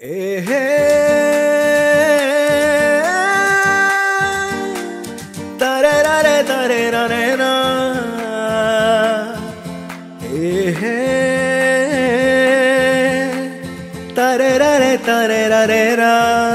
ఏహే తరరరే తరేరరేనా ఏహే తరరరే తరేరరేరా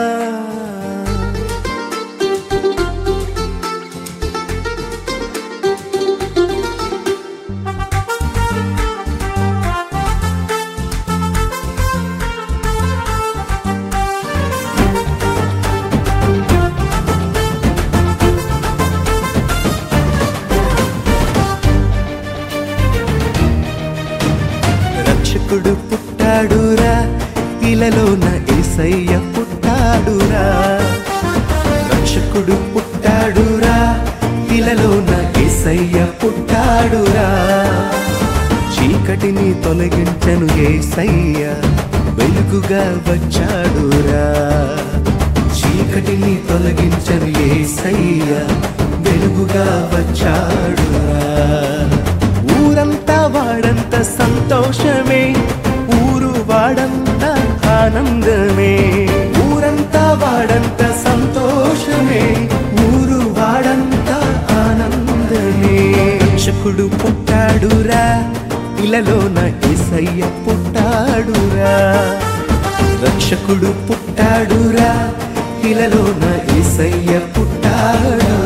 రక్షకుడు పుట్టాడురా ఇలలోన ఏసయ్య పుట్టాడురా రక్షకుడు పుట్టాడురా ఇలలోన ఏసయ్య పుట్టాడురా చీకటిని తొలగించను ఏసయ్య వెలుగుగా వచ్చాడురా చీకటిని తొలగించను ఏసయ్య వెలుగుగా వచ్చాడురా ఊరంతా వాడంత సంతోషమే ఊరు వాడంత ఆనందమే ఊరంతా వాడంత సంతోషమే ఊరు వాడంత ఆనందమే రక్షకుడు పుట్టాడురా ఇలలోన ఏసయ్య పుట్టాడురా రక్షకుడు పుట్టాడురా ఇలలోన ఏసయ్య పుట్టాడురా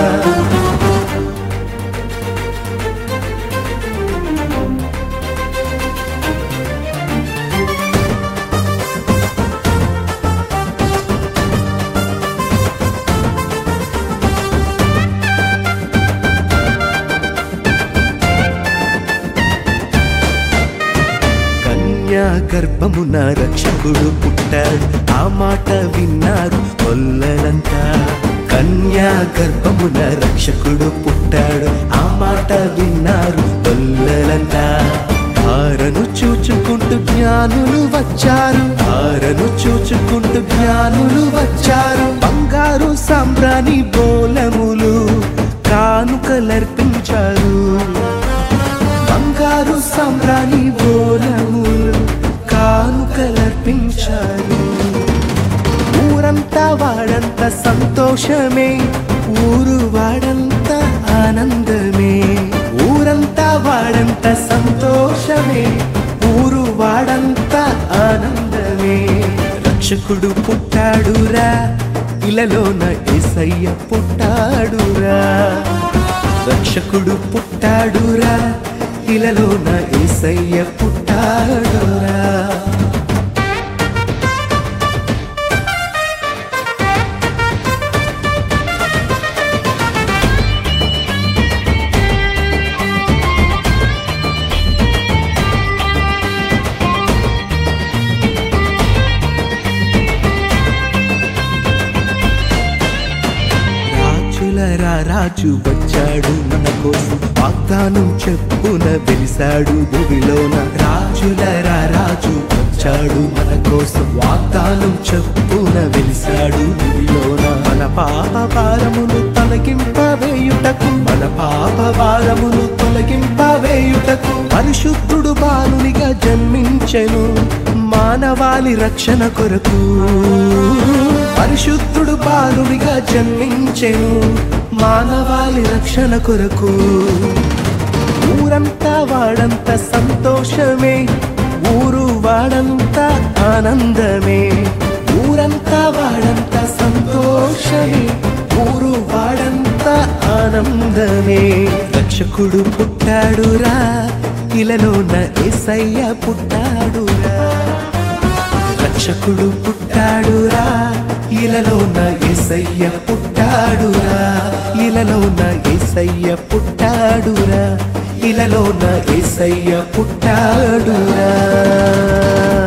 కన్యా గర్భమున రక్షకుడు పుట్టాడు ఆ మాట విన్నారు కొల్లలంతా కన్యా గర్భమున రక్షకుడు పుట్టాడు ఆ మాట విన్నారు కొల్లలంతా ఆరను చూచుకుంటూ జ్ఞానులు వచ్చారు ఆరను చూచుకుంటూ జ్ఞానులు వచ్చారు బంగారు సాంబ్రాణి బోలములు కానుకలర్పించారు బంగారు సాంబ్రాణి బోలములు కానుకలర్పించారు ఊరంతా వాడంత సంతోషమే ఊరు వాడంత ఆనందమే ఊరంతా వాడంత సంతోషమే ఊరు వాడంత ఆనందమే రక్షకుడు పుట్టాడురా ఇలలోన ఏసయ్య పుట్టాడురా రక్షకుడు పుట్టాడురా ఇలలోన ఏసయ్య పుట్టాడురా రాజులరా రాజు వచ్చాడు మన కోసం వాగ్దానం చెప్పున వెలిసాడు భూమిలోన రాజులరా రాజు వచ్చాడు మన కోసం వాగ్దానం చెప్పున వెలిసాడు భూమిలోన మన పాప భారమును తొలగింపవేయుటకు మన పాప భారమును తొలగింపవేయుటకు పరిశుద్ధుడు బాలునిగా జన్మించెను మానవాళి రక్షణ కొరకు పరిశుద్ధుడు బాలునిగా జన్మించెను మానవాళి రక్షణ కొరకు ఊరంతా వాడంత సంతోషమే ఊరు వాడంత ఆనందమే ఊరంతా వాడంత సంతోషమే ఊరు వాడంత ఆనందమే రక్షకుడు పుట్టాడురా ఇలలోన ఏసయ్య పుట్టాడురా రక్షకుడు పుట్టాడురా ఇలలోన ఏసయ్య పుట్టాడురా ఇలలోన ఏసయ్య పుట్టాడురా ఇలలోన ఏసయ్య పుట్టాడురా